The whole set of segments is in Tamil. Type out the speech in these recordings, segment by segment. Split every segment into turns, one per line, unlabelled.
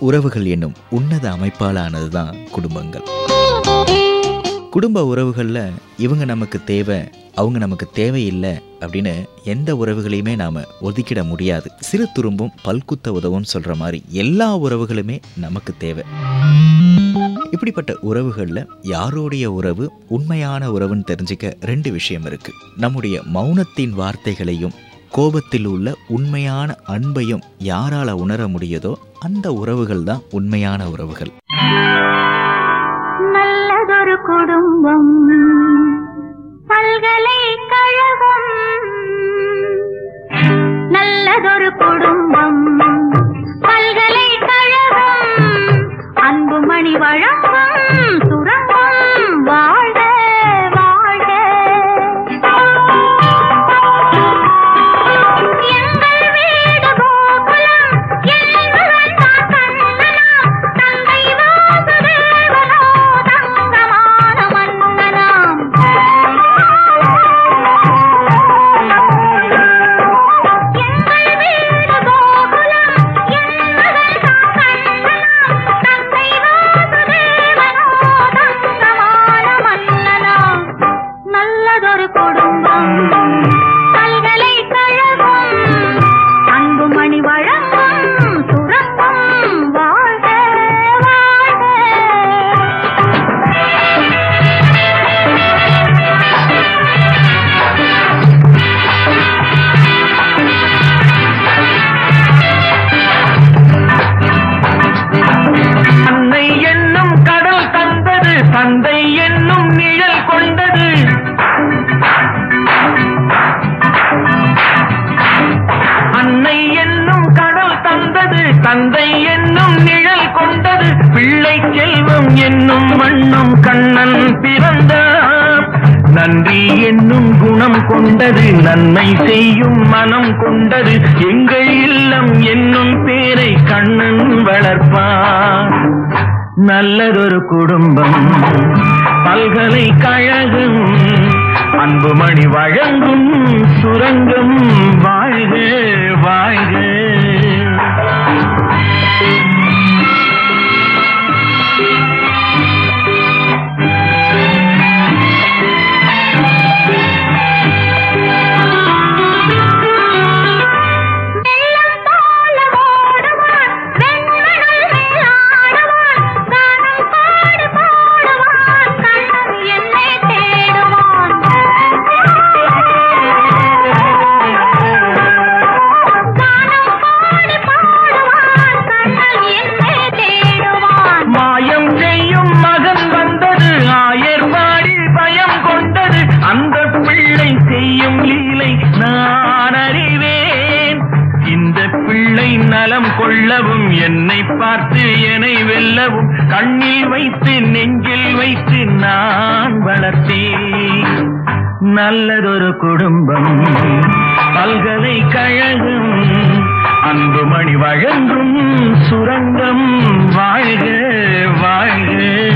உறவுகள் என்னும் உன்னத அமைப்பாலானதுதான் குடும்பங்கள் குடும்ப உறவுகளில் இவங்க நமக்கு தேவை அவங்க நமக்கு தேவையில்லை அப்படின்னு எந்த உறவுகளையுமே நாம் ஒதுக்கிட முடியாது சிறு துரும்பும் பல்குத்த உதவும் சொல்கிற மாதிரி எல்லா உறவுகளுமே நமக்கு தேவை இப்படிப்பட்ட உறவுகளில் யாருடைய உறவு உண்மையான உறவுன்னு தெரிஞ்சுக்க ரெண்டு விஷயம் இருக்கு நம்முடைய மௌனத்தின் வார்த்தைகளையும் கோபத்தில் உள்ள உண்மையான அன்பையும் யாரால உணர முடியுதோ அந்த உறவுகள் தான் உண்மையான உறவுகள்
நல்லதொரு குடும்பம் பல்கலைக்கழகம் நல்லதொரு குடும்பம் பல்கலைக்கழகம் அன்புமணி வழங்கும் சுரங்கம் வாழ்க வாழ்க எங்கள் வீடு கோகுலம் என்பவன் தான் கண்ணனாம் தந்தை வாசுதேவனோ தங்கமான மன்னனாம் எங்கள் வீடு கோகுலம் என்பவன் தான் கண்ணனாம் தந்தை வாசுதேவனோ தங்கமான மன்னனாம் நல்லதொரு குடும்பம் பல்கலைக்கழகம் அன்புமணி வழங்கும் சுரங்கம் வாழ்க வாழ்க
அன்னை என்னும் கடல் தந்தது தந்தை என்னும் நிழல் கொண்டது அன்னை என்னும் கடல் தந்தது தந்தை என்னும் நிழல் கொண்டது பிள்ளை செல்வம் என்னும் வண்ணம் கண்ணன் பிறந்தார் நன்றி என்னும் குணம் கொண்டது நன்மை செய்யும் மனம் கொண்டது எங்கள் இல்லம் என்னும் பேரை கண்ணன் வளர்ப்பார் நல்லதொரு குடும்பம் பல்கலைக்கழகம் அன்புமணி வழங்கும் சுரங்கம் வாழ்க வாழ்க
வெள்ளம் போல ஓடுவான் வெண்மணல் மேலாடுவான் கானம் பாடு பாடுவான் கண்ணன் என்னை தேடுவான் கானம் பாடு பாடுவான் கண்ணன் என்னை தேடுவான்
மாயம் செய்யும் மகன் வந்தது ஆயர்வாடி பயம் கொண்டது அந்த பிள்ளை செய்யும் லீலை நான் அறிவேன் இந்த பிள்ளை நலம் கொள்ளவும் என்னை பார்த்து என்னை வெல்லவும் கண்ணில் வைத்து நெஞ்சில் வைத்து நான் வளர்த்தேன் நல்லதொரு குடும்பம் பல்கலைக்கழகம் அன்புமணி வழங்கும் சுரங்கம் வாழ்க வாழ்க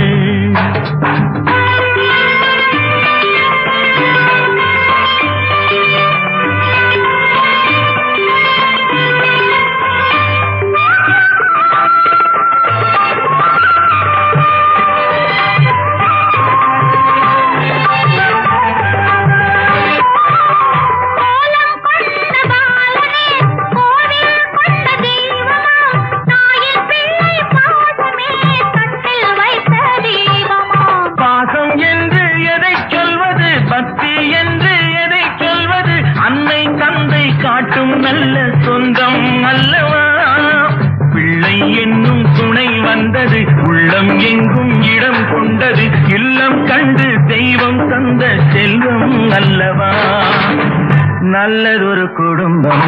கோலம் கொண்ட பாலனே கோவில் கொண்ட தெய்வமாம் தாயின் பிள்ளை பாசமே கட்டில் வைத்த தெய்வமாம்
பாசம் என்று எதை சொல்வது பக்தி என்று எதை சொல்வது அன்னை தந்தை காட்டும் நல்ல சொந்தம் அல்லவா பிள்ளை என்னும் துணை வந்தது உள்ளம் எங்கும் இடம் கொண்டது இல்லம் கண்டு தெய்வம் தந்த செல்வம் அல்லவா நல்லதொரு குடும்பம்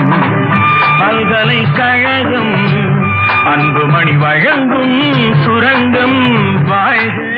பல்கலைக்கழகம் அன்புமணி வழங்கும் சுரங்கம் வாழ்க